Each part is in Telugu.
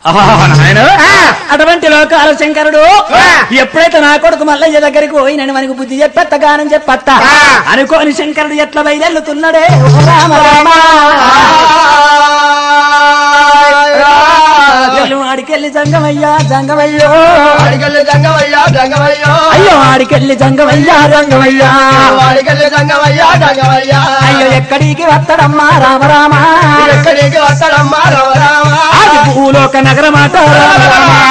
అటువంటి లోకాల శంకరుడు ఎప్పుడైతే నా కొడుకు మల్లయ్య దగ్గరికి పోయి నేను మనకు బుద్ధి చెప్పెత్త గానం చెప్పత్త అనుకోని శంకరుడు ఎట్లా బయలుతున్నాడే ఓ రామ రామ ఎల్లు ఆడికెళ్ళి జంగమయ్యా జంగమయ్యో వాడికెళ్ళి జంగమయ్యా జంగమయ్యో అయ్యో ఆడికెళ్ళి జంగమయ్యా జంగమయ్యా వాడికెళ్ళి జంగమయ్యా జంగమయ్యా అయ్యో ఎక్కడికి వస్తాడమ్మా రామ రామ ఎక్కడికి వస్తాడమ్మా రామ రామ అది భూలోక నగరమాట రామ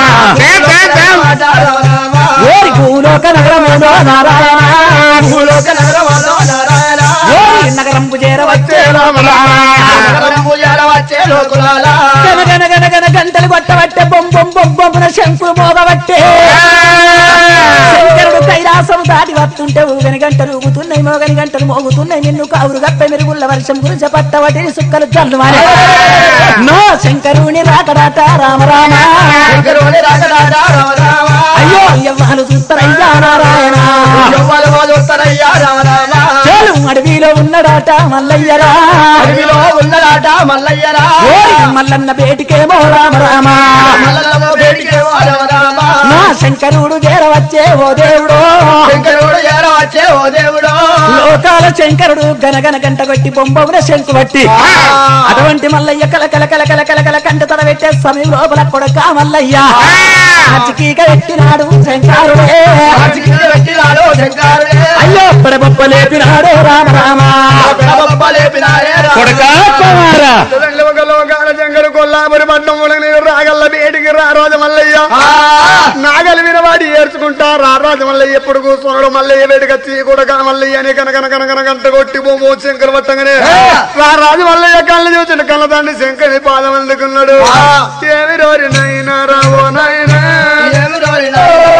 రామ ఓరి భూలోక నగరమేదో నారాయణ భూలోక నగరమలో నారాయణ ఓరి నగరంపు చేరవచ్చే రామ రామ నగరం పూజాల వచ్చే లోకులాలా గన గన గన గన గంటలు కొట్టబట్టే బొమ్ బొమ్ బొమ్ బొమ్మున శంకులు మోగబట్టే శంకరుడు కైలాసం దాటి వస్తుంటే ఊగని గంటలు ఊగుతున్నాయి మోగని గంటలు మోగుతున్నాయి నిన్ను కావురు గప్ప మెరుగుళ్ళ వర్షం గురించి పట్టవటి సుక్కలు జల్లు నో శంకరుని రాకడాట రామ రామ శంకరుని రాకడాట రామ రామ అయ్యో ఎవ్వరు చూస్తారయ్యా నారాయణ ఎవ్వరు చూస్తారయ్యా రామ రామ చేలు అడవిలో ఉన్నడాట మల్లయ్యరా అడవిలో ఉన్నదాట మల్లయ్యరా ఓరి మల్లన్న బేటికేమో రామ రామ మల్లమ్మ వేడికేమో రామ రామ నా శంకరుడు చేరవచ్చే ఓ దేవుడు శంకరుడు ఏర వచ్చే ఓ దేవుడు లోకాల శంకరుడు గనగన గంట కొట్టి బొమ్మవున శంకు పట్టి అటువంటి మల్లయ్య కల కల కల కల కల కల కంట తడ పెట్టే సమయం లోపల కొడక మల్లయ్య అచికీక పెట్టినాడు శంకరుడే ఆచికింద పెట్టినాడు శంకరుడే అయ్యో పడబొప్ప లేపినాడు రామ రామ పెడబొబ్బ లేపినాడే రామ కొడక కుమారా లోకాల జంగరు కొల్లాపురి పట్నం మునగని రాగల్ల బేటికి రా రాజు మల్లయ్య ఆ, నాగలి వినవాడి ఏడ్చుకుంటా రా రాజు మల్లయ్య ఎప్పుడు కూర్చున్నాడు మల్లయ్య వేడికచ్చి కూడా మల్లయ్య అని కనక కనక కనక గంట కొట్టి బొమ్మ శంకర్ పట్టంగానే రా రాజు మల్లయ్య కళ్ళు చూసిన కళ్ళ తండ్రి శంకరి పాదం అందుకున్నాడు ఏమి రోరి నైనా రావో నాయనా ఏమి రోరిన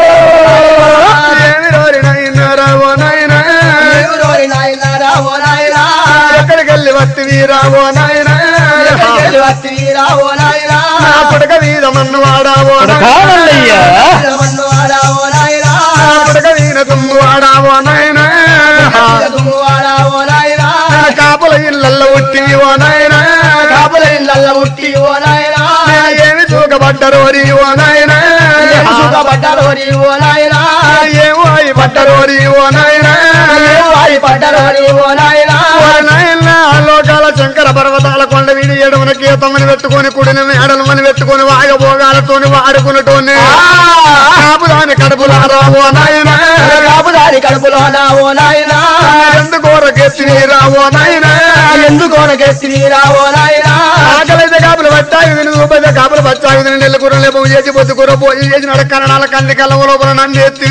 ఏమి రోరి నైనా రావో నాయనా ఏమి రోరిన నాయనా రావో నాయనా ఎక్కడికి వెళ్ళి వత్తివి రావో నాయనా ఎక్కడికి వస్తివి రావో నాయనా నా పుడక మీద మన్ను వాడావో మల్లయ్య మన్ను వాడావో నాయనా నా పుడక మీద తుమ్ము వాడావో నాయనా దుమ్ము వాడావో నాయనా నా కాపుల ఇళ్ళల్లో ఉట్టివి ఓ నాయనా కాపుల ఇళ్ళల్ల ఉట్టి ఓ నాయనా నా ఏమి తూకబడ్డరోరి ఓ నాయనా సుఖపడ్డరోని ఓ నాయనా ఏమో అయి పడ్డరోరి ఓ నాయనా వారి పడ్డరోని ఓ నాయనా ఓ నాయనా లోకాల శంకర పర్వతాల కొండ వీడి ఎడమన గీతమని పెట్టుకొని కుడిన మేడలమని పెట్టుకొని వాగభోగాలతోని వాడుకున్నటోని కాపుదాని కడుపులారా ఓ నాయనా కాపుదారి కడుపులో నా ఓ నాయనా ఎందుకోరకెత్తి రావో నాయనా ఎందుకోనకెత్తి రావో నాయనా ఆకలైతే కాపులు పట్టాయి విని రూపాయి కాపులు పచ్చాయి విని నెల్లి కూర లేపు చేసి పొద్దు కూర పోయి చేసి నడకరణాల కంది కళ్ళ లోపల నన్ను ఎత్తి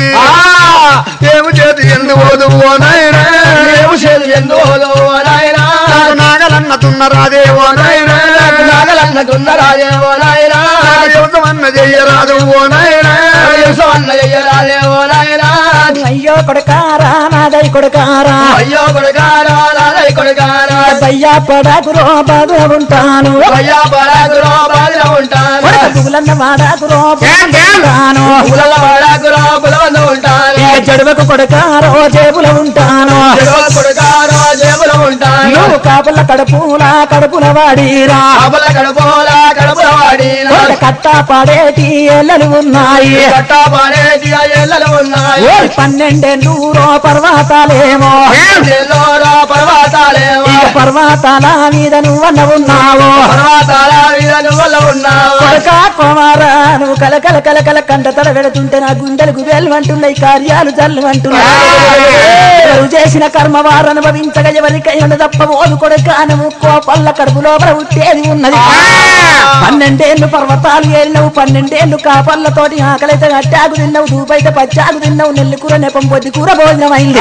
ఏమి చేతి ఎందు పోదు ఓ నాయనా ఏము చేదు ఎందులో ఓ నాయనా నాకు నాగలన్న తున్న రాదే ఓ నాయనా నాగలన్నకున్న రాజే ఓ నాయనా యువతమన్న చెయ్యరాదు ఓ నాయనా అన్న చెయ్యరాజే ఓ నాయనా అయ్యో కొడకారా నాదై కొడకారా అయ్యో కొడుకారా నాదై కొడుకారా బయ్యా పడాకురో బాధ ఉంటాను అయ్యా పరాకురో బాధిలో ఉంటాను కొడక పువ్వులన్న వాడాకురో ఉంటాను పులల పరాకురో పులవంద ఉంటాను ఇక జడువకు కొడకారో జేబులో ఉంటాను చెడవ కొడుకారో జేబులో ఉంటాను నువ్వు కాపుల కడుపుల కడుపుల వాడిరా కాపుల కడుపుల కడుపుల వాడిన కొడక కట్ట పాడేటి ఎల్లలు ఉన్నాయి కట్టా పాడేటి ఆ ఎల్లలు ఉన్నాయి ఓ పన్నెండెన్నూరో పర్వతాలేమో ఎల్లోరా పర్వతాలేమో ఇక పర్వతాల మీద నువ్వన్న ఉన్నావు పర్వతాల మీద నువ్వుల ఉన్నావు కొడక కుమారా నువ్వు కల కల కల కల కంట తడ పెడుతుంటే నా గుండెలు గుబేలు అంటున్నాయి కార్యాలు జల్లు అంటున్నాయి ఎవరు చేసిన కర్మ వారు అనుభవించగా ఎవరికైనా తప్ప ఓదు కొడక నువ్వు కోపల్ల కడుపు లోపల ఉట్టేది ఉన్నది పన్నెండేళ్లు పర్వతాలు ఏలినవు పన్నెండేళ్లు కాపళ్ళతోటి ఆకలైతే అట్టాకు తిన్నావు దూపైతే పచ్చాకు తిన్నావు నెల్లి కూర నెపం పొద్దు కూర భోజనం అయింది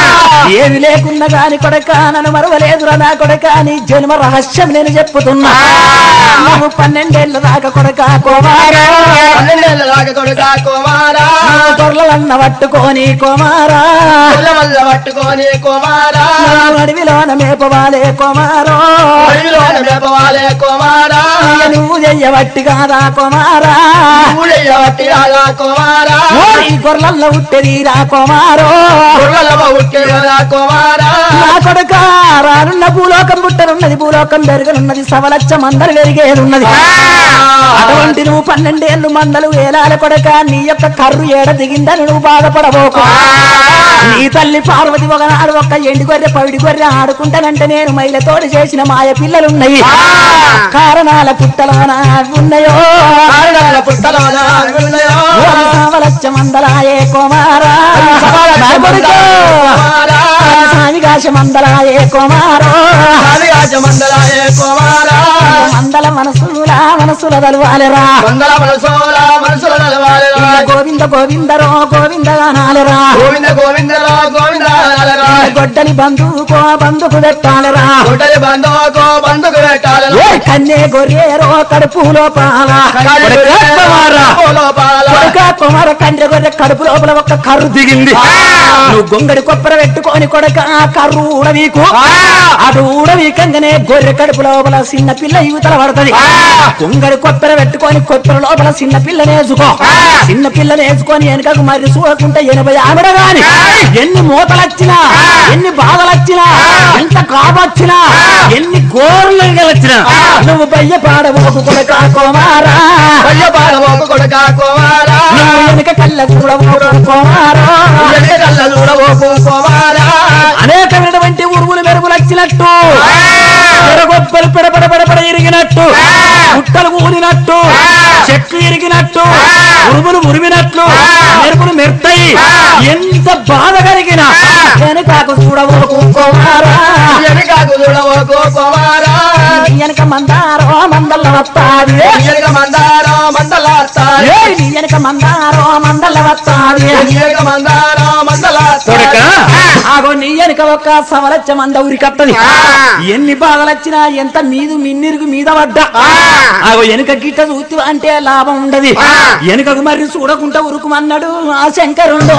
ఏమి లేకున్నా గాని కొడక నన్ను మరవలేదురా నా కొడక నీ జన్మ రహస్యం నేను చెప్పుతున్నా నువ్వు పన్నెండేళ్ల దాకా కొడక కోమారా పన్నెండేళ్ళ దాకా కొడుకా కుమారా గొర్రెలన్న పట్టుకొని కుమారా పిల్ల వల్ల పట్టుకొని కుమారా అడవిలోన మేపవాలే కుమారో అడవిలోన మేపవాలే కుమారా ఇక నువ్వు చెయ్యబట్టి కాదా కుమారా ఊళ్ళయ్య వట్టి రాగా కుమారా ఈ గొర్రెల్లో ఉట్టెదిరా కుమారో గుర్రల ఉట్టి కుమారా నా కొడుక రానున్న భూలోకం పుట్టనున్నది భూలోకం పెరగనున్నది సవలచ్చ మందలు పెరిగేనున్నది అటువంటి నువ్వు పన్నెండేళ్ళు మందలు వేలాల కొడక నీ యొక్క కర్రు ఏడ దిగిందని నువ్వు బాధపడబోకు నీ తల్లి పార్వతి ఒకనాడు ఒక్క ఎండి గొర్రె పవిడి గొర్రె ఆడుకుంటానంటే నేను మైలతోటి చేసిన మాయ పిల్లలున్నాయి కారణాల పుట్టలోన ఉన్నాయో కారణాల పుట్టలోన ఉన్నాయో. సవలచ్చ మందలాయే కుమారా నా కొడుకా. కుమారా స్వామి కాశ మందలాయే కుమారో కాళియాజ మండలాయే కుమారా మందల మనసుల మనసుల తలువాలరా మండల మనసోల మనసుల నలవాలరా గోవింద గోవిందరో గోవిందగానాలరా గోవింద గోవిందరా గోవిందాలరా గొడ్డలి బంధువుకో బంధుకు పెట్టాలరా గుడ్డలి బంధువుకో బంధుకు పెట్టాలరా ఏ కన్నే గొర్రెరో కడుపు లోపాల కొడుక కుమార కండ్రి గొర్రె కడుపు లోపల ఒక్క కర్రు దిగింది నువ్వు గొంగడి కొప్పర పెట్టుకొని కొడక ఆ కర్రు ఊడవీకు అటు ఊడవీకంగానే గొర్రె కడుపు లోపల చిన్న పిల్ల యువతల పడుతుంది గొంగడి కొప్పర పెట్టుకొని కొప్పర లోపల చిన్న పిల్ల నేసుకో చిన్న పిల్ల నేసుకొని వెనకకు మరి చూడకుంటే ఎనభై ఆవిడ గాని ఎన్ని మూతలొచ్చినా ఎన్ని బాధలొచ్చినా ఎంత కాపొచ్చినా ఎన్ని గోర్లు వచ్చినా నువ్వు బయ్య పాడబోకు కొడక కుమారా కొయ్య పాడబోకు కొడుక కుమారా నువ్వు వెనుక కళ్ళ చూడబోకు కుమారా ఎనక కళ్ళ చూడబోకు కుమారా అనేకమైనటువంటి ఉరుములు మెరుగులు వచ్చినట్టు ఎరగొప్పలు పెడపడ పెడపడ ఇరిగినట్టు గుట్టలు ఊరినట్టు చెట్లు ఇరిగినట్టు ఉరుములు ఉరిమినట్లు మెరుపులు మెరుతాయి ఎంత బాధ కలిగిన వెనకాకు చూడబోకు కుమారా ఎనకాకు చూడబోకు కుమారా నీ వెనక మందారో మందల్ల వస్తాది ఎనక మందారా మందలాస్తాయి ఏ నీ వెనక మందారో మందల్ల వస్తాది ఎనక మందారా మందలాస్తాయి ఆగో నీ వెనక ఒక సవలచ్చ మంద ఉరికత్తది ఎన్ని బాధలొచ్చినా ఎంత మీదు మిన్నిరుగు మీద పడ్డా ఆగో వెనుక గిట్ట చూస్తూ అంటే లాభం ఉండదు వెనుకకు మరి చూడకుండా ఉరుకుమన్నాడు ఆ శంకరుండు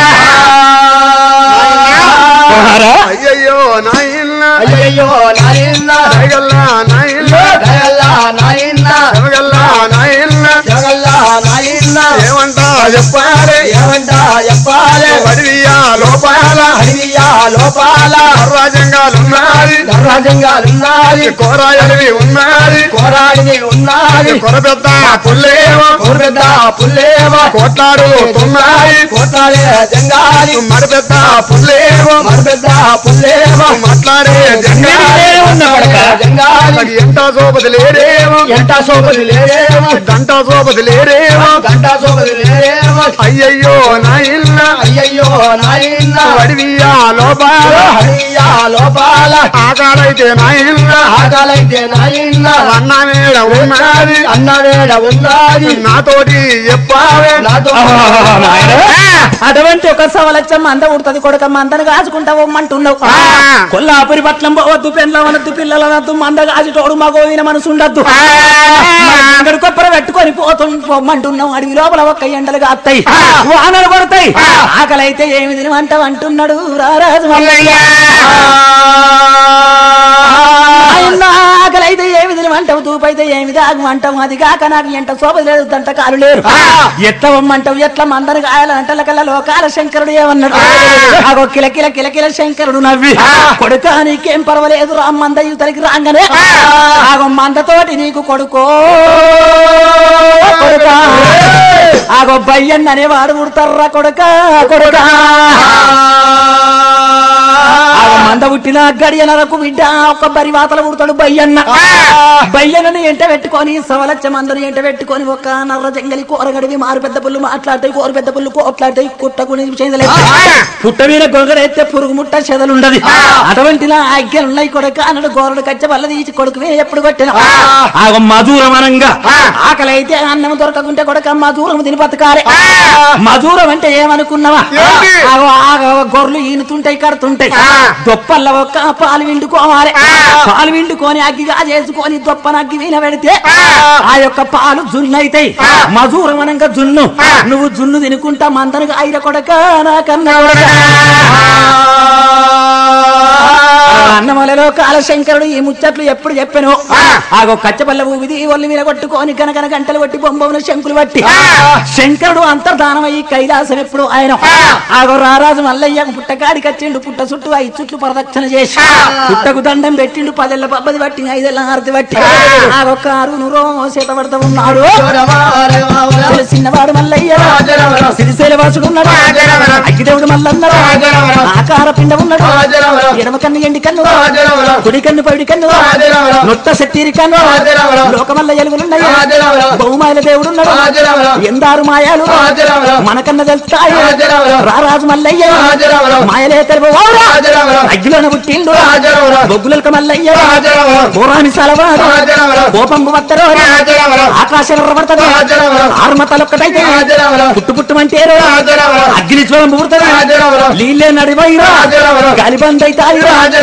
అయ్యయ్యో నాయన్న అయ్యయ్యో నాయన్న దయగల్లా నాయన్న దయల్లా నాయన్న దయగల్లా నాయన్న జగల్లా నాయన్న ఏమంటా చెప్పారే ఏమంటా చెప్పాలే వడివియా లోపాల అడవియా లోపాల రాజ్యంగాలున్నది రాజ్యంగాలున్నది కోరాయలివి ఉన్నది కోరాడిని ఉన్నది కొర పెద్ద పుల్లేమో కోరుపెద్ద పుల్లేమో కోట్లాడుతున్నాయి కోటాలే జంగాలి మరి పెద్ద పుల్లేమో మరిపెద్ద పుల్లేమో మాట్లాడే జంగాలే జంగాలి ఎంట సోపతి లేరేమో ఎంట సోపది లేరేమో గంట సోపతి లేరేమో గంట సోపది లేరేమో అయ్యయ్యో నాయన్న అయ్యయ్యో నాయన్న వడివియా లోపాల హరియా లోపాల ఆకాలైతే నాయన్న ఆకాలైతే నాయన్న అన్న మేడ ఉన్నది అన్నవేడ ఉన్నది నాతోటి చెప్పావే నాతో అటువంటి ఒక సవలచ్చ మంద ఉడుతుంది కొడుక మందను కాచుకుంటా పొమ్మంటున్నావు కొల్లాపురి పట్లం పోవద్దు పెండ్ల వనద్దు పిల్లల వద్దు మంద కాచుటోడు మగోవిన మనసు ఉండద్దు అక్కడ కొప్పర పెట్టుకొని పోతు పొమ్మంటున్నావు అడవి లోపల ఒక్క ఎండలు కాస్తాయి వానలు పడతాయి ఆకలి అయితే ఏమి తినమంటావు అంటున్నాడు రారాజు మల్లయ్య ఆయన ఆకలి అయితే ఏమి తినమంటావు తూపైతే ఏమి తాగమంటావు అది కాక నాకు ఎంట శోభ లేదు దంట కాలు లేరు ఎట్లా వమ్మంటావు ఎట్లా మందరు కాయాలంటే కల్లా లోకాల శంకరుడు ఏమన్నాడు ఆగో కిల కిల కిల కిల శంకరుడు నవ్వి కొడుక నీకేం పర్వాలేదు రా మంద యువతలకి రాగానే ఆగో మందతోటి నీకు కొడుకో కొడుక ఆగో బయ్యన్ అనేవాడు పుడతారా కొడుక కొడుక ఆగో మంద పుట్టిన గడియనరకు బిడ్డ ఒక బరి వాతలు పుడతాడు బయ్యన్న బయ్యనని ఎంట పెట్టుకొని సవలచ్చ మందని ఎంట పెట్టుకొని ఒక నర్ర జంగలి కూరగడివి మారు పెద్ద పుల్లు మాట్లాడతాయి కూర పెద్ద పుల్లు కోట్లాడతాయి కుట్టకుని చేయలేదు పుట్ట మీద గొంగడైతే పురుగు ముట్ట చెదలుండదు అటువంటిలా ఆజ్ఞలు ఉన్నాయి కొడుక అన్నడు గోరడు కచ్చ వల్ల తీసి కొడుకు మీద ఎప్పుడు కొట్టిన ఆగో మధురమనంగా ఆకలి అయితే అన్నం దొరకకుంటే కొడుక మధురం తిని బతకాలి మధురం అంటే ఏమనుకున్నావా ఏంటి? ఆగో ఆగో గొర్రెలు ఈనుతుంటాయి కడుతుంటాయి దొప్పల్ల ఒక్క పాలు విండుకోవాలి పాలు విండుకొని అగ్గిగా చేసుకొని దొప్పన అగ్గి వీణ పెడితే ఆ యొక్క పాలు జున్ను అయితాయి మధురమనంగా జున్ను నువ్వు జున్ను తినుకుంటా మందనుగా ఐర కొడక నాకన్నా కొడక ఆ అన్నమలలో కాలశంకరుడు ఈ ముచ్చట్లు ఎప్పుడు చెప్పాను ఆగో కచ్చపల్ల ఊవిది ఒళ్ళు మీద కొట్టుకొని కనకన గంటలు కొట్టి బొమ్మను శంకులు పట్టి శంకరుడు అంతర్ధానమయ్యి కైలాసం ఎప్పుడు ఆయన ఆగో రారాజు మల్లయ్య పుట్టకాడి కచ్చిండు పుట్ట చుట్టూ ఐదు చుట్లు ప్రదక్షిణ చేసి పుట్టకు దండం పెట్టిండు పదెళ్ళ పబ్బది పట్టి ఐదెళ్ళ హారతి పట్టి ఆగో కారు నురో చేత పడతా ఉన్నాడు చిన్నవాడు మల్లయ్య సిరిశైల వాసుడు ఉన్నాడు అగ్గిదేవుడు మల్లన్నాడు ఆకార పిండం ఉన్నాడు ఎడమ కన్ను ఎండి కన్ను కుడి కన్ను పైడి కన్ను నొట్ట శక్తిరి కన్ను లోకమల్ల ఎలుగులున్నాయి బహుమాయల దేవుడు ఉన్నాడు ఎందారు మాయాలు మనకన్న తెలుస్తాయి రారాజు మల్లయ్య మాయలే తెలుపు అగ్గిలోన పుట్టిండు బొగ్గులక మల్లయ్య పూరాని సలవాడు కోపంబు వత్తరు ఆకాశం పడుతుంది ఆరుమతలొక్కటైతే పుట్టు పుట్టుమంటేరు అగ్ని జ్వరం పూర్తది నీళ్ళే నడిపోయిరా గాలిబంద్ అవుతాయి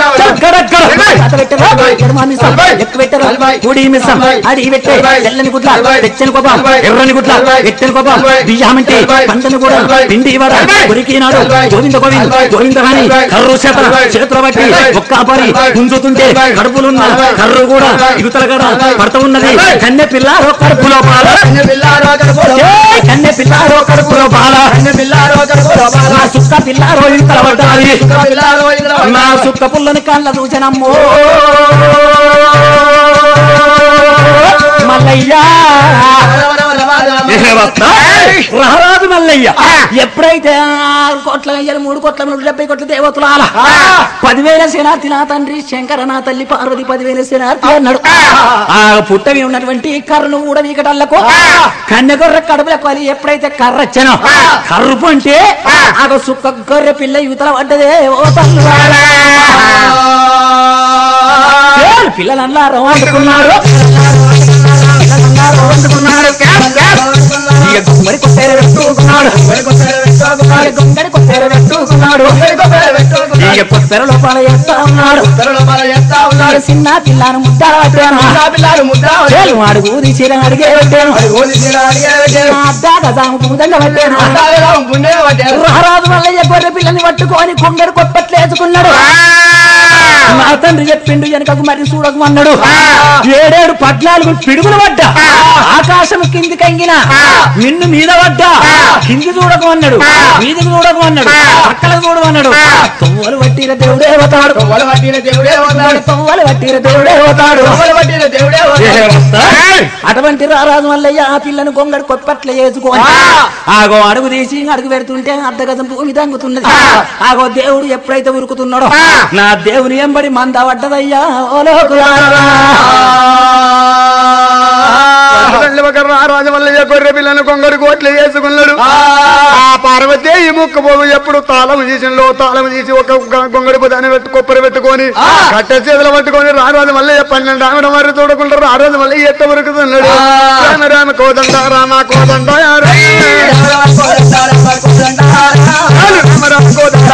కూడి మిసం అడి పెట్టే తెల్లని గుడ్ల తెచ్చని కోపం ఎర్రని గుడ్ల ఎట్టని కోపం బియ్యమంటే పంటను కూడా పిండి వడ కొరికినాడు గోవింద గోవింద గోవింద అని కర్రు చేత చేతుల బట్టి ఒక్క పరి గుంజుతుంటే కడుపులున్న కర్రు కూడా ఇగుతల గడ పడుతూ ఉన్నది కన్నె పిల్లారో కడుపులో పాల ఏయ్, కన్నె పిల్లారో కడుపులో పాల నా సుక్క పిల్లారో ఇంతల పడ్డాది నా సుక్క పుల్లని కళ్ళ చూచనమ్మో మల్లయ్యా రారాజు మల్లయ్య ఎప్పుడైతే ఆరు కోట్ల అయ్యారు మూడు కోట్ల మూడు డెబ్బై కోట్ల దేవతలు ఆల పదివేల శనార్థి నా తండ్రి శంకర నా తల్లి పార్వతి పదివేల శనార్థి అన్నాడు ఆ పుట్టవి ఉన్నటువంటి కర్రను కూడా వీకటల్లకు కన్నెగొర్ర కడుపుల పలి ఎప్పుడైతే కర్ర వచ్చానో కర్రు అంటే ఆ సుక్క గొర్రె పిల్ల యువతల పడ్డదే ఓ తల్లు పిల్లలన్నారు వండుకున్నారు వండుకున్నారు ఇక గుమ్మడి కొట్టేరు పెట్టుకున్నాడు ఇక గుమ్మడి కొట్టేరు పెట్టుకున్నాడు ఇక కొత్తెర లోపల ఎత్తా ఉన్నాడు ఉన్నాడు చిన్న పిల్లను ముద్దాల పట్టాను వాడు ఊది చీర అడిగే పెట్టాను అద్దా గదాము ముదండ పట్టాను రారాజు వల్ల గొర్రె పిల్లని పట్టుకొని కొంగడు కొప్పట్లేసుకున్నాడు నా తండ్రి చెప్పిండు వెనకకు మరి చూడకు అన్నాడు ఏడేడు పద్నాలుగు పిడుగులు పడ్డా ఆకాశం కింది కంగిన నిన్ను మీద పడ్డా కింది చూడకు అన్నాడు మీదికి చూడకు అన్నాడు పక్కలకు చూడకు అన్నాడు తొవ్వలు పట్టిన దేవుడే పోతాడు తొవ్వలు పట్టిన దేవుడే పోతాడు అటువంటి రారాజు మల్లయ్య ఆ పిల్లను గొంగడు కొప్పట్ల వేసుకొని ఆగో అడుగు తీసి అడుగు పెడుతుంటే అర్ధగతం భూమి దంగుతున్నది ఆగో దేవుడు ఎప్పుడైతే ఉరుకుతున్నాడో నా దేవుని ఎంబడి మంద పడ్డదయ్యా ఓ లోకులారా. రాజమల్లయ్య గొర్రె పిల్లను కొంగడు కోట్లు వేసుకున్నాడు ఆ పార్వతీ ముక్క పోగు ఎప్పుడు తాళం తీసిలో తాళం తీసి ఒక గ- గొంగడి దాన్ని పెట్టు కొప్పరి పెట్టుకొని కట్ట చేతులు పట్టుకొని రారాజు మల్లయ్య పన్నెండు ఆమె మరి చూడకుండా రారాజు మల్లయ్య ఎట్ట ఉరుకుతున్నాడు రామ రామ కోదండ రామ కోదండ రామ రామ కోదండ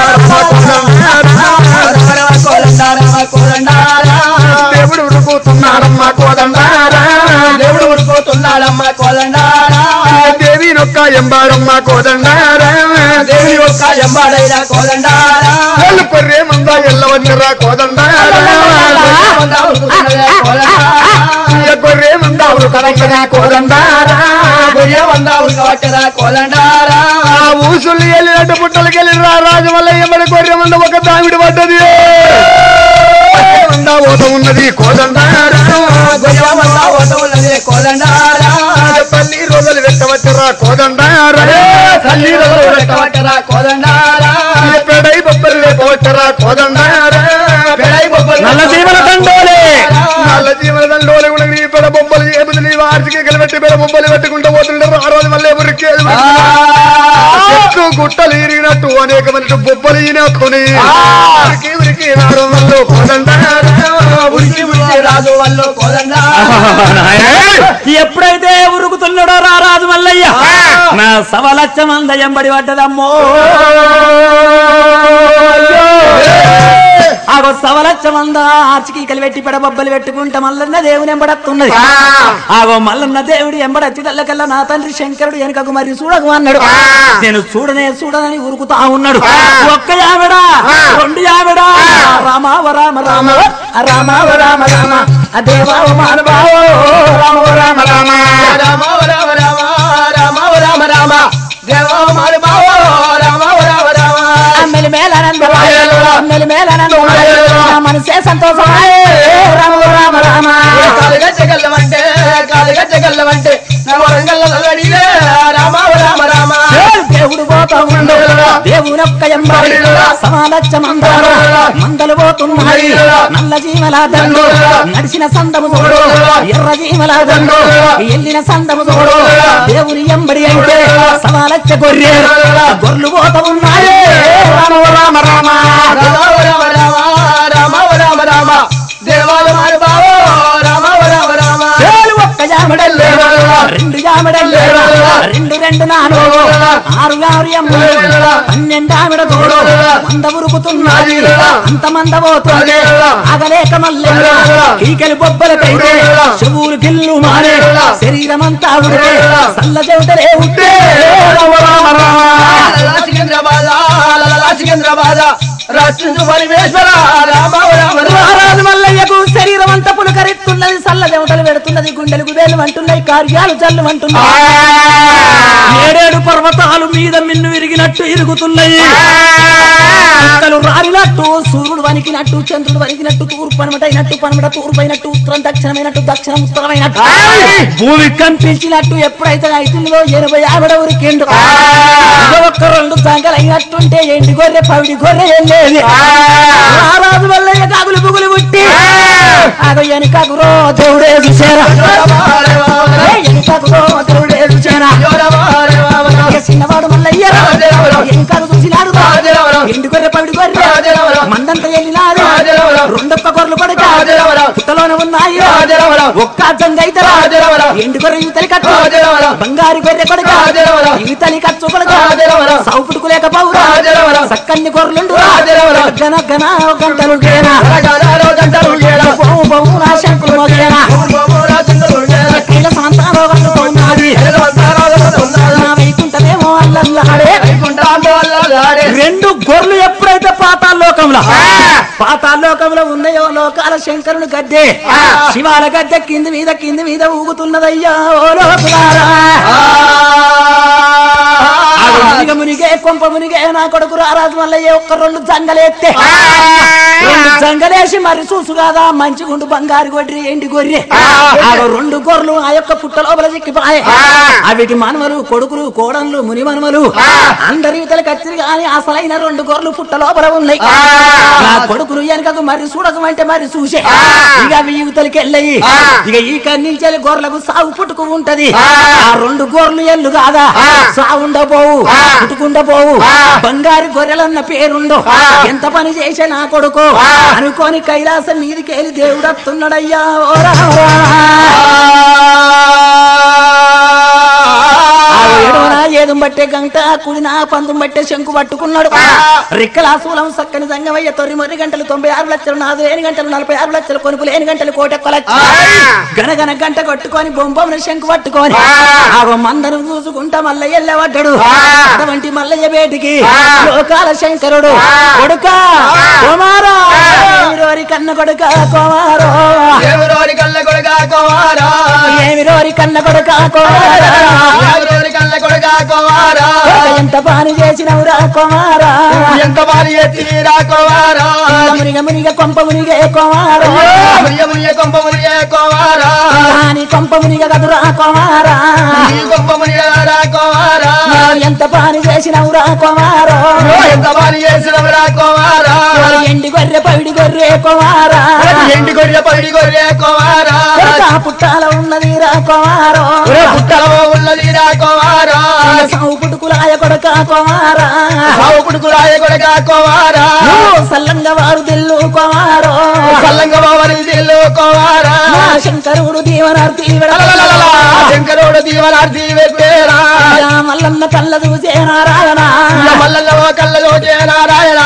రామ కోదండ దేవుడు ఉరుకుతున్నాడమ్మ కోదండ దేవుడు ఉడిపోతున్నాడమ్మ కోదండారా దేవి నొక్క ఎంబాడమ్మ కోదండ దేవి యొక్క ఎంబాడైన కోదండారా కొర్రే మంద ఎల్లవన్నరా కోదండ కొందా ఉడుకుతున్నదే కోదండారా కొర్రే మంద ఉడకవచ్చరా కోదండ గొయ్య వందా ఉడకవచ్చరా కోదండారా ఆ ఊసులు వెళ్ళినట్టు పుట్టలకి వెళ్ళిరా రాజు వల్ల ఎమ్మడి కొర్రె మంద ఒక దామిడి పడ్డది మంద ఓట ఉన్నది కోదండ గొయ్య వందా ఓట ఉన్నదే కోదండారా తల్లి రోజులు పెట్టవచ్చరా కోదండ తల్లి రోజులు ఉడకవచ్చరా కోదండారా పెడై బొబ్బలు లేపవచ్చరా కోదండ పెడై బొబ్బలు నల్ల జీవన దండోలే నల్ల జీవన దండోలు కూడా నీ పెడ బొమ్మలు ఏముంది నీ వార్షిక కలిపెట్టి పెడ బొమ్మలు పెట్టుకుంటూ పోతుంటారు ఆ రోజు మళ్ళీ ఎవరికి చెట్టు గుట్టలు ఇరిగినట్టు అనేక మంది బొబ్బలు ఈనకొని ఉరికి ఉరికి నాడు మళ్ళీ కోదండ ఉడికి ఉడికి రాజు వాళ్ళు కోదండారా ఎప్పుడైతే ఉరుకుతున్నాడో రారాజు మల్లయ్య నా సవలచ్చ మంద ఎంబడి పడ్డదమ్మో ఆగో సవలచ్చ మంద ఆర్చికీకలు పెట్టి పెడబొబ్బలు పెట్టుకుంటా మల్లన్న దేవుని ఎంబడత్తున్నది ఆగో మల్లన్న దేవుడు ఎంబడచ్చి కళ్ళకల్లా నా తండ్రి శంకరుడు వెనకకు మరి చూడకు అన్నాడు నేను చూడనే చూడనని ఉరుకుతా ఉన్నాడు ఒక్క యావిడా రెండు యావిడా రామావ రామ రామ రామావ రామ రామ ఆ దేవావ మానవావో రామవ రామ రామ రామ రామ రామ రామ రామ రామ దేవ మానవావ రామ రామ రామ అమ్మెలి మేలనందమాయ అమ్మెలి మేలనందమాయ నా మనసే సంతోషమాయ రామ రామ రామ కాలుగా చెగల్లమంటే కాలుగా చెగల్లమంటే నా వరంగల్ అడిగే రామ రామ రామ దేవుడు పోతా ఉండు దేవునొక్క ఎంబడి సమాలచ్చ మందార మందలు పోతున్నాయి నల్ల జీవల దండు నడిచిన సందము చూడు ఎర్ర జీవల దండు ఎల్లిన సందము చూడు దేవుని ఎంబడి అయితే సమాలచ్చ గొర్రె గొర్రెలు పోతా ఉన్నాయి రామ రామ రామ రామ రామ రామ రామ రామ రామ దేవాల మానవావ రామ రామ రామ ఏలు ఒక్క జామడల్లే రెండు జామడల్లే రెండు రెండు నాలుగు ఆరు ఆరు ఎమ్ములు పన్నెండు ఆవిడ తోడు వంద ఉరుకుతున్నది అంత మంద పోతుంది అగలేక మల్లె ఈకలి బొబ్బలకైతే చెవులు గిల్లు మారే శరీరం అంతా ఉడితే సల్ల చెవిటలే ఉంటే రామ రామ రామ సికింద్రాబాద్ సికింద్రాబాద్ రచించు పరమేశ్వర రామ రామ రామ మహారాజు మల్లయ్యకు శరీరం అంతా పులకరిస్తున్నది సల్ల చెమటలు పెడుతున్నది గుండెలకు వేలు అంటున్నాయి కార్యాలు చల్లు అంటున్నాయి ఏడేడు పర్వతాలు మీద మిన్ను విరిగినట్టు ఇరుగుతున్నాయి అసలు రాలినట్టు సూర్యుడు వణికినట్టు చంద్రుడు వణికినట్టు తూర్పు పనమటైనట్టు పనమట తూర్పు అయినట్టు ఉత్తరం దక్షిణమైనట్టు దక్షిణం ఉత్తరమైనట్టు భూమి కంపించినట్టు ఎప్పుడైతే అవుతుందో ఎనభై ఆవిడ ఉరికిండు ఇక ఒక్క రెండు సంగలైనట్టుంటే ఎండి గొర్రె పవిడి గొర్రె వెళ్ళేది రారాజు వల్ల కాగులు పుగులు పుట్టి అదో వెనుకకు రో దేవుడే చూసారా వెనుకకు రో దేవుడే చూసారా ఇక చిన్నవాడు మల్లయ్య వెనుకకు చూసినాడు ఎండి గొర్రె పవిడి గొర్రె మందంతా వెళ్ళినాడు రెండొక్క గొర్రెలు పడక పుట్టలోనే ఉన్నాయి ఒక్క జంగైతరా ఎండు గొర్రె యువతలి కట్టు బంగారు గొర్రె కొడక యువతలి కచ్చు కొడక సౌపుడుకు లేక పౌరా సక్కన్ని గొర్రెలుండు గన గన గంటలు గేనా బహు బహు నా శంకులు మోగేనా కైల సాంతారో వండుతున్నది నా వైకుంఠమేమో అల్లల్లాడే రెండు గొర్రెలు ఎప్పుడైతే పాతాళలోకంలో పాతాళలోకంలో ఉన్నాయో లోకాల శంకరుని గద్దె శివాల గద్దె కింది మీద కింది మీద ఊగుతున్నదయ్యా ఓ లోకులారా ఆడు మునిగ మునిగే కొంప మునిగే నా కొడుకు రారాజు మల్లయ్య ఒక్క రెండు జంగలేస్తే రెండు జంగలేసి మరి చూసు కాదా మంచి గుండు బంగారు గొడ్రి ఎండి గొర్రె ఆడు రెండు గొర్రెలు ఆ యొక్క పుట్ట లోపల చిక్కిపోయాయి అవిటి మనవలు కొడుకులు కోడన్లు ముని మనవలు అందరి ఇతలు కచ్చిరి కానీ అసలైన రెండు గొర్రెలు పుట్ట లోపల ఉన్నాయి నా కొడుకులు వెనకకు మరి చూడకమంటే మరి చూసే ఇక అవి యువతలకి వెళ్ళయి ఇక ఈ కన్నించేది గొర్రెలకు సాగు పుట్టుకు ఉంటది ఆ రెండు గొర్రెలు ఎల్లు కాదా సాగుండపోవు పుట్టుకుండపోవు బంగారు గొర్రెలన్న పేరుండో ఎంత పని చేసే నా కొడుకు అనుకోని కైలాసం మీదికెళ్ళి దేవుడు వస్తున్నాడయ్యా ఓ రామ ఏడునా ఏదు బట్టే గంట కుడినా పందు బట్టే శంకు పట్టుకున్నాడు రిక్కల శూలం సక్కని సంగమయ్య తొరి మొర్రి గంటలు తొంభై ఆరు లక్షలు నాలుగు లేని గంటలు నలభై ఆరు లక్షలు కొనుపు లేని గంటలు కోటెక్క లక్ష గనగన గంట కొట్టుకొని బొంబమున శంకు పట్టుకొని ఆగో మందను చూసుకుంటా మల్లయ్య వెళ్ళవడ్డాడు అటువంటి మల్లయ్య బేటికి లోకాల శంకరుడు కొడుక కుమారా ఏమిరోరి కన్న కొడుక కుమారో ఎవరోరి కళ్ళ కొడుగా కోవారా ఏమిరోరి కన్న కొడుక కుమారా ఎవరోరి కళ్ళ కొడుగా కోవారా ఎంత పని చేసినవురా కుమారా ఎంత వారి ఎత్తిరా కోవారా మునిగ మునిగ కొంప మునిగే కుమారా ముయ్య ముయ్య కొంప మునియ కోవారా రాని కొంప మునిగ కదురా కుమారా ఈ కొంప మునియరా కోవారా ఎంత పని చేసినవురా కుమారా ఎంత వారి చేసినవరా కోవారా ఎండి గొర్రె పవిడి గొర్రె కుమారా ఎండి గొర్రె పడి గొర్రె కోవారా కొడుకా పుట్టాల ఉన్నది రా కుమారో పుట్టలో ఉన్నది రా కోవారా సావు పుట్టుకులాయ కొడుక కుమారా సావు కుడుకురాయ కొడుగా కోవారా నువ్వు సల్లంగా వారు దిల్లు కుమారో కల్లంగ బావరి దిల్లు కోవారా నా శంకరుడు దీవనార్థి శంకరుడు దీవనార్థి వెప్పేరా మల్లన్న కళ్ళ చూసే నారాయణ మల్లల్లో కళ్ళలో నారాయణ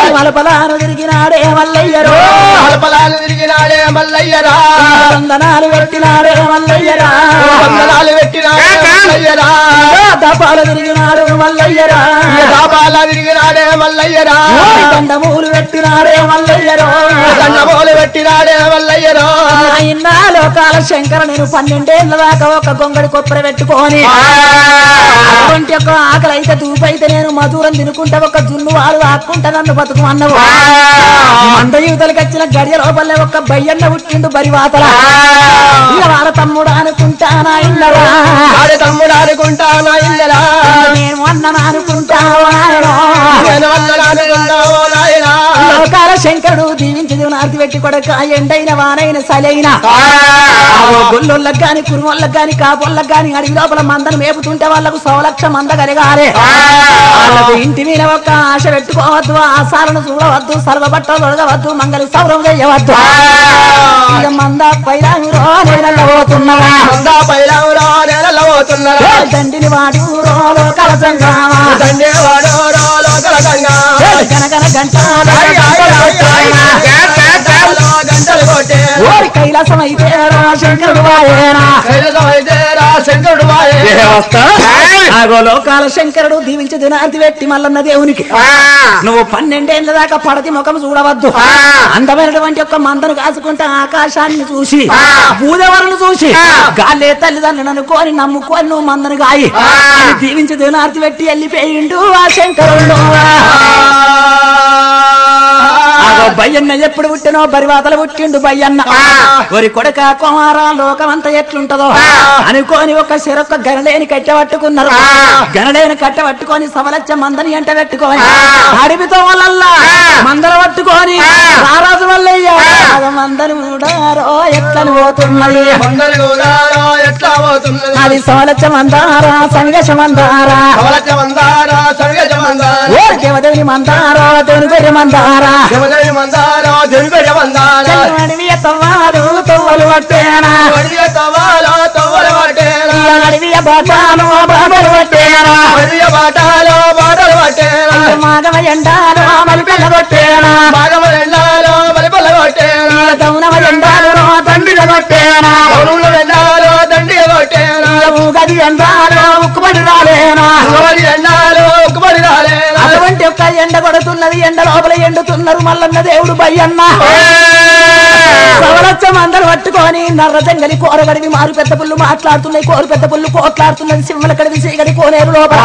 మలపలాను తిరిగినాడే మల్లయ్యరో హలపలాలు తిరిగినాడే మల్లయ్యరా వందనాలు పెట్టినాడే మల్లయ్యరా వందనాలు పెట్టినాడే మల్లయ్యరా దపాలు తిరిగినాడు మల్లయ్యరా దాబాలా తిరిగినాడే మల్లయ్యరా దండమూలు పెట్టినాడే మల్లయ్యరో దండమోలు పెట్టినాడే మల్లయ్యరా ఇన్నా లోకాల శంకర నేను పన్నెండేళ్ల దాకా ఒక గొంగడి కొప్పర పెట్టుకొని అటువంటి ఒక ఆకలి అయితే దూపైతే నేను మధురం తినుకుంటా ఒక జున్ను వాడు ఆక్కుంటా నన్ను బతుకు అన్నవు మంద యువతలకి వచ్చిన గడియ లోపలే ఒక బయ్యన్న పుట్టిండు బరి వాతల ఇక వాళ్ళ తమ్ముడు అనుకుంటానా ఇన్నరా ఆడే తమ్ముడు అనుకుంటా నా ఇల్లరా నేను అన్నను అనుకుంటావా నేను వందనాలు నాయనా లోకాల శంకరుడు దీవించి నార్తి పెట్టి కొడక ఎండైన వానైన సలైన గొల్లొళ్ళకి గాని కురుమొళ్ళకి గాని కాపోళ్ళకి గాని అడవి లోపల మందను మేపుతుంటే వాళ్ళకు సౌలక్ష మంద కలిగారే వాళ్ళకు ఇంటి మీద ఒక ఆశ పెట్టుకోవద్దు ఆశాలను చూడవద్దు సర్వ బట్టలు తొడగవద్దు మంగళ సౌరం చేయవద్దు ఇక మంద పైరాంగురో నేనల్లబోతున్నవా మందా పైలవరా నెలలో పోతున్నారా దండిని వాడు రోలో కలసంగామా తండ్రి వాడో లోకల గంగా గనగన గంట గంటలు కొట్టే ఓరి కైలాసం అయితే రా శంకరుడు వాయేనా కైలసమైతే రా శంకరుడు వాయే ఆగో లోకాల శంకరుడు దీవించి దినాంతి పెట్టి మల్లన్న దేవునికి నువ్వు పన్నెండేళ్ల దాకా పడతి ముఖం చూడవద్దు అందమైనటువంటి ఒక మందను కాసుకుంటే ఆకాశాన్ని చూసి భూదేవరను చూసి గాలే తల్లిదండ్రులను అనుకోని నమ్ముకొని నువ్వు మందను గాయి అని దీవించి దినార్తి పెట్టి వెళ్ళిపోయిండు ఆ శంకరుడు ఆగో బయ్యన్న ఎప్పుడు పుట్టినో బరివాతలు పుట్టిండు బయ్యన్న ఒరి కొడక కుమార లోకమంతా ఎట్లుంటదో అనుకోని ఒక సిరొక్క గనలేని కట్టబట్టుకున్నారు గనలేని కట్టబట్టుకొని సవలచ్చ మందని ఎంట పెట్టుకొని అడవితో వల్ల మందల పట్టుకొని రారాజు వల్లయ్య ఆగ మందని మూడారో ఎట్లని పోతున్నది మందలు గోదారో ఎట్లా పోతున్నది అది సవలచ్చ మందారా సంగశ మందారా కవలచ మందారా సంగజ మందారా ఓ దేవదేవి మందారా దేవుని పేరు మందారా దేవదేవి మందారా దేవిగడ మందారా అడవి తవ్వారు తవ్వలు పట్టేనా వడియ తవాలో తవ్వల పట్టేరా అడవి బాటాను బాబలు పట్టేనా వడియ బాటాలో బాటలు పట్టేరా మాగమ ఎండాలు మలి పిల్ల కొట్టేనా భాగమ ఎండాలో మలిపల్ల కొట్టేరా దౌనమ ఎండాలు తండ్రిల కొట్టేనా పౌరులు ఎండాలో దండిగ కొట్టేరా గది ఎండాలు ఉక్కుబడి రాలేనా ఉమ్మడి ఎండాలో ఉక్కుబడి రాలేరా అటువంటి ఒక్క ఎండ కొడుతున్నది ఎండ లోపల ఎండుతున్నారు మల్లన్న దేవుడు బయ్యన్న సవలచ్చం అందరు పట్టుకొని నర్ర జంగలి కోరగడివి మారు పెద్ద పుల్లు మాట్లాడుతున్నాయి కోరు పెద్ద పుల్లు కోట్లాడుతున్నది సింహల కడివి సీగడి కోనేరు లోపల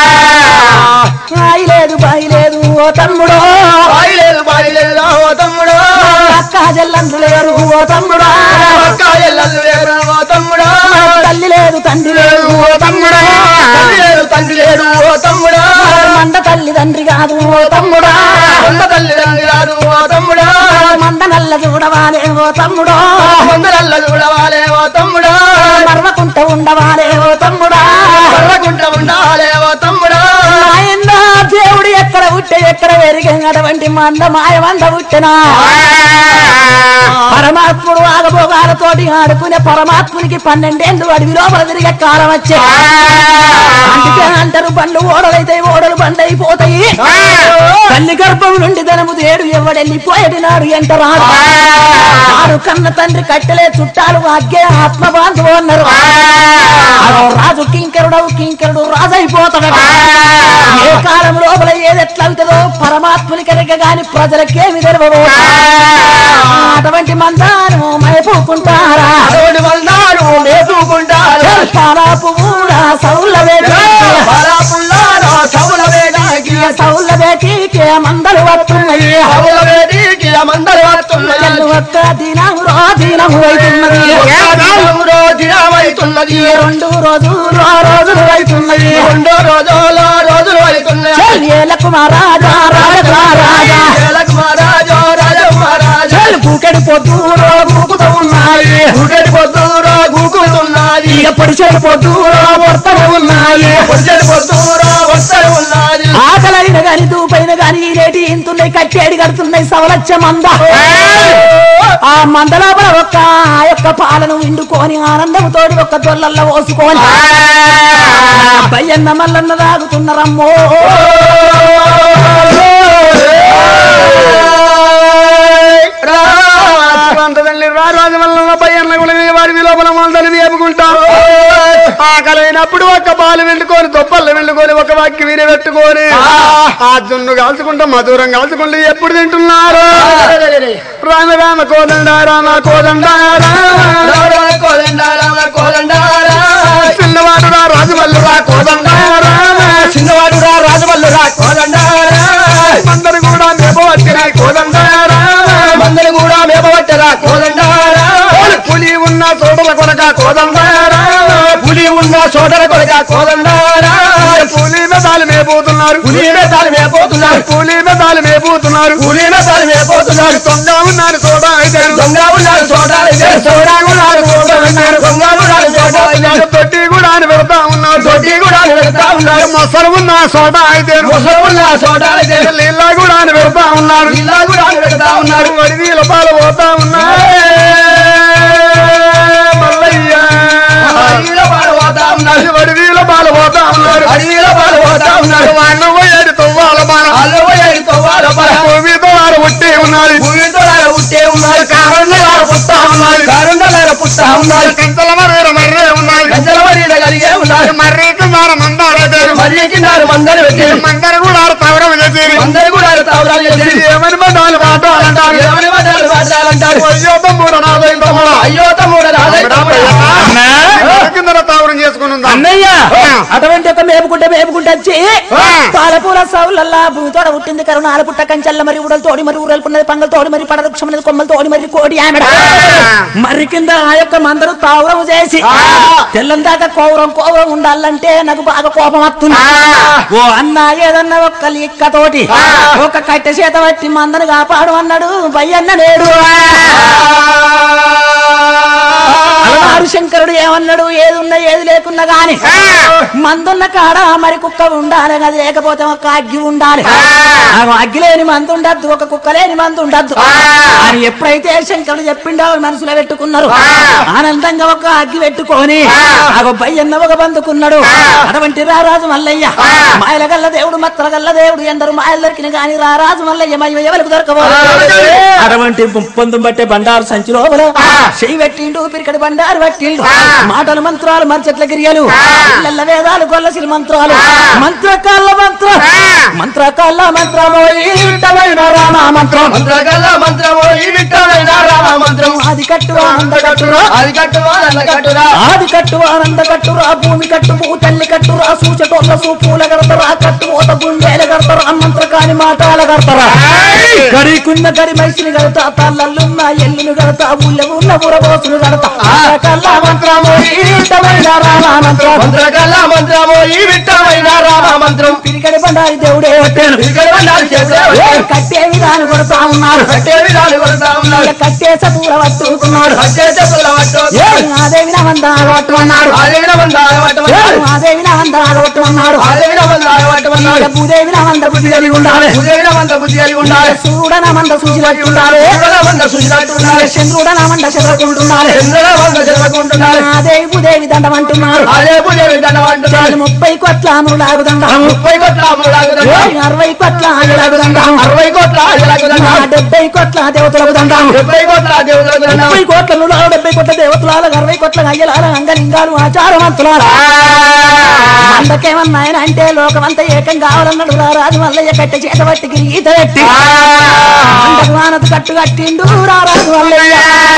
రాయి లేదు బాయి లేదు ఓ తమ్ముడో బాయి లేదు బాయి లేదు ఓ తమ్ముడు అక్క జల్లందు లేరు ఓ తమ్ముడా అక్క ఎల్లలు లేరు ఓ తమ్ముడు తల్లి లేదు తండ్రి లేదు ఓ తమ్ముడా తల్లి లేదు తండ్రి లేడు ఓ తమ్ముడు మంద తల్లి తండ్రి కాదు ఓ తమ్ముడా వంద తల్లి తండ్రి రాదు ఓ తమ్ముడు మంద నల్ల చూడవాలే ఓ తమ్ముడో వందలల్ల చూడవాలే ఓ తమ్ముడు మర్వకుంట ఉండవాలే ఓ తమ్ముడా పర్వకుంట ఉండాలే ఓ తమ్ముడు ఆయన దేవుడు ఎక్కడ పుట్టే ఎక్కడ పెరిగినటువంటి మంద మాయ మంద పుట్టినా పరమాత్ముడు ఆగభోగాలతోటి ఆడుకునే పరమాత్మునికి పన్నెండేళ్ళు అడవి లోపల తిరిగే కాలం వచ్చే అందుకే అంటారు బండ్లు ఓడలైతే ఓడలు బండ్లు అయిపోతాయి తల్లి గర్భం నుండి ధనము దేడు ఎవడెళ్ళిపోయేటి నాడు ఎంట రాడు ఆడు కన్న తండ్రి కట్టెలే చుట్టాలు అగ్గే ఆత్మ బాంధవు అన్నారు అదో రాజు కింకరుడవు కింకరుడు రాజు అయిపోతాడు ఏ కాలం లోపల ఏది ఎట్లా అవుతుందో పరమాత్మునికి ఎరగ గాని ప్రజలకేమి తెలవదు అటువంటి మందాను మైపుకుంటారా అదోడు వందాడు మేపుకుంటారు పాలాపు కూడా సౌల పరాపుల్లారో సవుల వేదాకి సౌల బేటీకి మందలు వస్తున్నాయి సవుల వేదికి మందరు వస్తున్నది చెల్లు ఒక్క దినం రో దినం అవుతున్నది దినమురో దినమైతున్నది ఈ రెండు రోజులు ఆ రోజులు అవుతున్నది రెండో రోజులో రోజులు అవుతున్నాయి ఏలకు మహారాజా రాజా రాజా జలకు మహారాజో రాజ మహారాజు చెల్లు పూకెడి పొద్దురో మూకుతూ ఉన్నాయి గుడ్డటి పొద్దురో గూకుతున్నది ఇక పొడిచెడు పొద్దురో వర్తలు ఉన్నాయి పొద్దుటి పొద్దురో వస్తలు ఉన్నది ఆకలైన గాని దూపైన గాని ఈ రేటి ఇంతున్నాయి కట్టేడి కడుతున్నాయి సవలచ్చ మంద ఆ మంద లోపల ఒక్క ఆ యొక్క పాలను విండుకొని ఆనందంతో ఒక్క దొల్లల్లో పోసుకొని బయ్యన్న మల్లన్న తాగుతున్నారమ్మో అంత తల్లి రారాజు వల్ల పయ్యన్న కూడా వాడి లోపల మందని వేపుకుంటాం ఆకలైనప్పుడు ఒక్క పాలు వెండుకొని దొప్పలు వెండుకొని ఒక వాక్కి వీరే పెట్టుకొని ఆ జున్ను కాల్చుకుంటా మధురం కాల్చుకుంటూ ఎప్పుడు తింటున్నారు రామ రామ కోదండ రామ కోదండ రామ చిన్నవాడు రా రాజు వల్లు రా కోదండ రామ చిన్నవాడు రా రాజవల్లు రా కోదండారా అందరు కూడా మేప వచ్చిన కోదండ రామ మందరి కూడా మేపబట్టరా కోదండారా పులి ఉన్న చోటల కొనక కోదండ రామ పులి ఉన్న చోటల కొడక కోదండారా పులి మెదాలు మేపోతున్నారు పులి మేతాలు మేపోతున్నారు పులి మెదాలు మేపోతున్నారు పులి మేతాలు మేపోతున్నారు దొంగ ఉన్నారు చోట అయితే దొంగ ఉన్నారు చోటాలు చోడా ఉన్నారు చోట ఉన్నారు దొంగ ఉన్నారు చోట ఉన్నారు తొట్టి కూడా అని పెడతా ఉన్నారు దొడ్డి కూడా నిలుస్తా ఉన్నారు మొసలు ఉన్న చోట అయితే ముసలు ఉన్న చోటాలు నీళ్ళ కూడా అని పెడతా ఉన్నారు ఇల్లా కూడా పెడతా ఉన్నారు వడిదీల పాలు పోతా ఉన్నారు మల్లయ్య అడవిలో పాలు పోతా ఉన్నారు వడిదీల పాలు పోతా ఉన్నారు అడవిలో పాలు పోతా ఉన్నారు వాడిని పోయేది తొవ్వాల బాల అల్లు పోయేది తవ్వాల పర భూమితో వారు ఉట్టి ఉన్నారు భూమితో ఉట్టే ఉన్నారు కారణాలు పుట్టా ఉన్నారు కారుండలార పుట్టా ఉన్నారు కంతల మర్రే మర్రే ఉన్నారు గంజల మరీడ కలిగే ఉన్నారు మర్రికి మార మందారు మరి కింద మందరు పెట్టారు మందరు కూడా తవరం చేసేది అందరు కూడా తావరాలు చేసి ఏమని మందాలు మాట్లాడాలంటారు ఎవరి మాటలు మాట్లాడాలంటారు అయ్యో తమ్ముడు నాదై తమ్ముడు అయ్యో తమ్ముడు రాధే కింద తావరం చేసుకుని ఉందా అన్నయ్య ఆ. అటువంటి ఒక మేపుకుంటే మేపుకుంటే వచ్చి ఆ. పాలపూల సౌలల్లా భూమితోడ పుట్టింది కరుణ ఆలపుట్ట కంచెల్ల మరి ఉడలు తోడి మరి ఊరలు పున్నది పంగలు తోడి మరి పడ వృక్షమున్నది కొమ్మలు తోడి మరి కోడి ఆమెడ మరి కింద ఆ యొక్క మందరు తావురం చేసి తెల్లం దాకా కోవరం కోవరం ఉండాలంటే నాకు బాగా కోపం వస్తుంది ఓ అన్న ఏదన్నా ఒక్క లిక్కతోటి ఒక కట్టె చేత పట్టి మందను కాపాడు అన్నాడు బయ్యన్న నేడు అలవారు శంకరుడు ఏమన్నాడు ఏది ఉన్నా ఏది లేకున్నా గాని మందున్న కాడ మరి కుక్క ఉండాలి అది లేకపోతే ఒక అగ్గి ఉండాలి ఆ అగ్గి లేని మందు ఉండద్దు ఒక కుక్క లేని మందు ఉండద్దు అని ఎప్పుడైతే శంకరుడు చెప్పిండో మనసులో పెట్టుకున్నారు ఆనందంగా ఒక అగ్గి పెట్టుకొని ఆ బయ్యన్న ఒక బందుకున్నాడు అటువంటి రారాజు మల్లయ్య మాయల గల్ల దేవుడు మత్తల గల్ల దేవుడు ఎందరు మాయలు దొరికిన గాని రారాజు మల్లయ్య మయ్య ఎవరికి దొరకబోదు అటువంటి పొందు బట్టే బండారు సంచి లోపల చెయ్యి పెట్టిండు పిరికడి బండారు పెట్టిండు మాటలు మంత్రాలు మర్చెట్ల గిరియలు ఇళ్ళ వేదాలు గొల్లసిరి మంత్రాలు మంత్రకాళ్ళ మంత్ర మంత్రకాళ్ళ మంత్రము ఈ వింటమైన రామ మంత్రం మంత్రగల్ల మంత్రము ఈ విట్టమైన రామ మంత్రం ఆది కట్టు ఆనంద కట్టురా అది కట్టువా నల్ల కట్టురా ఆది కట్టు ఆనంద కట్టురా భూమి కట్టు భూ తల్లి కట్టురా సూచటోళ్ళ సూపుల కడతరా కట్టు ఓత గుండెల కడతరా మంత్ర కాని మాటాల కడతరా గడికున్న గడి మైసిని కడతా తల్లల్లున్న ఎల్లును కడతా ఊళ్ళ ఉన్న బురబోసులు కడతా కల్లా మంత్రము ఈ వింటమైన రామ మంత్రం మంత్రగల్ల మంత్రము ఈ విట్టమైన రామ మంత్రం పిరికడి బండారి దేవుడే ఒట్టేను ఇక్కడ ఉండాలి చేసే కట్టే విధానం కొడతా ఉన్నారు కట్టే విధాలు కొడతా ఉన్నారు కట్టే సపూల పట్టుకున్నాడు కట్టే చెప్పుల పట్టు అదేవి వందనాలు పట్టుకున్నాడు ఆదేవిన మందాల పట్టమన్నారు అదేవి వందనాలు పట్టుకున్నాడు ఆదేవిన మందాల పట్టమన్నారు భూదేవి వంద బుద్ధి కలిగి ఉండాలి ఉదయన మంద బుద్ధి కలిగి ఉండాలి సూడన మంద సూచినట్టు ఉండాలి ఉదయన మంద సుజినట్టు ఉండాలి చంద్రుడన మంద చదువుకుంటున్నారు చంద్రుల మంద చదువుకుంటున్నారు అదేవి భూదేవి దండం అంటున్నారు అదే పూజ దండం అంటున్నారు ముప్పై కోట్ల అమలు లాగుదండం ముప్పై కోట్ల అమరులాగుదండం అరవై కోట్ల లాగుదండం అరవై కోట్ల ఆయులాగుదండం డెబ్బై కోట్ల దేవతలకు దండం డెబ్బై కోట్ల దేవులకు ముప్పై కోట్ల డెబ్బై కోట్ల దేవతలాల అరవై కోట్ల అయ్యలాల అంగలింగాలు ఆచారవంతులాల అందుకేమన్నా ఆయన అంటే లోకమంతా ఏకం కావాలన్నాడు రా రాజు మల్లయ్య కట్టె చేత పట్టి ఈత పెట్టి అందకు వానత కట్టు కట్టిండు రా రాజు మల్లయ్య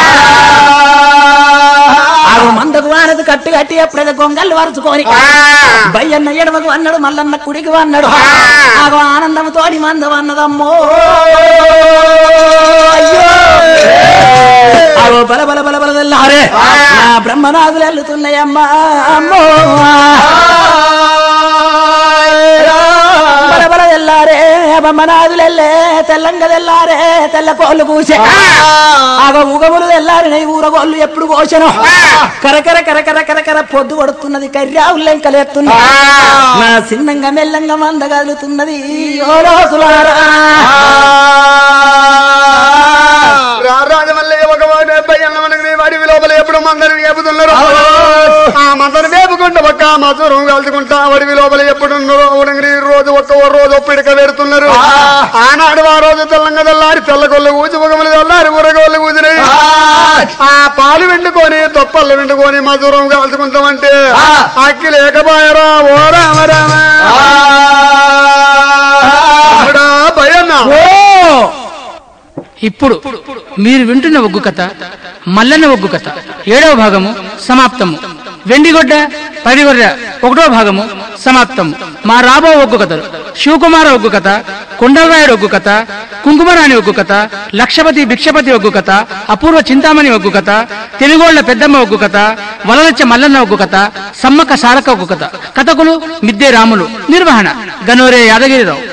ఆగు మందకు వానత కట్టు కట్టి ఎప్పుడైతే గొంగళ్ళు వరుచుకొని బయ్యన్న ఎడమకు అన్నాడు మల్లన్న కుడికి అన్నాడు ఆగు ఆనందముతోడి మందం అన్నదమ్మో అయ్యో ఆగో బల బల బల బల తెల్లారే నా బ్రహ్మనాథులు వెళ్తున్నాయమ్మా అమ్మో బల బల తెల్లారే బ్రహ్మనాథులు వెళ్ళే తెల్లంగ తెల్లారే తెల్ల కోళ్ళు కూసే ఆగో ఉగములు తెల్లారినాయి ఊరగోళ్ళు ఎప్పుడు కోసను కరకర కరకర కరకర పొద్దు కొడుతున్నది కర్యావులు లెంకలేస్తున్నది నా చిన్నంగా మెల్లంగా మంద కదులుతున్నది ఓ రోజులారా రాజమల్లయ్య ఒక వాడు అబ్బాయి అన్నమనకి వాడి లోపల ఎప్పుడు మందరు వేపుతున్నారు ఆ మందరు వేపు కొండ పక్క మధురం కలుసుకుంటా వడివి లోపల ఎప్పుడున్నారో ఉడంగిరి రోజు ఒక్క ఓ రోజు ఒప్పిడిక పెడుతున్నారు ఆనాడు ఆ రోజు తెల్లంగా తెల్లారి తెల్లగొల్లు కూచి ముఖములు తెల్లారి ఉరగోళ్ళు కూచినాయి ఆ పాలు వెండుకొని తొప్పళ్ళు వెండుకొని మధురం కాల్చుకుంటామంటే అక్కి లేకపోయారా ఓ రామ రామ అప్పుడా భయన్నా ఓ ఇప్పుడు మీరు వింటున్న ఒగ్గు కథ మల్లన్న ఒగ్గు కథ ఏడవ భాగము సమాప్తము వెండిగొడ్డ పదిగొర్ర ఒకటో భాగము సమాప్తము మా రాబో ఒగ్గు కథలు శివకుమార ఒగ్గు కథ కొండలరాయుడు ఒగ్గు కథ కుంకుమరాణి ఒగ్గు కథ లక్షపతి భిక్షపతి ఒగ్గు కథ అపూర్వ చింతామణి ఒగ్గు కథ తెలుగోళ్ల పెద్దమ్మ ఒగ్గు కథ వలలచ్చ మల్లన్న ఒగ్గు కథ సమ్మక్క సారక్క ఒగ్గు కథ కథకులు మిద్దే రాములు నిర్వహణ గనోరే యాదగిరిరావు